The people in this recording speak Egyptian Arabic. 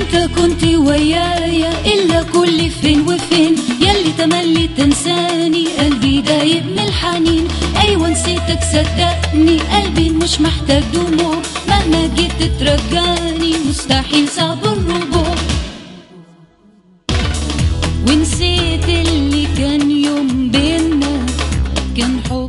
انت كنت ويايا الا كل فين وفين يلي تملي تنساني قلبي دايب من الحنين ايوه نسيتك صدقني قلبي مش محتاج دموع مهما جيت ترجعني مستحيل صعب الرجوع ونسيت اللي كان يوم بينا كان حب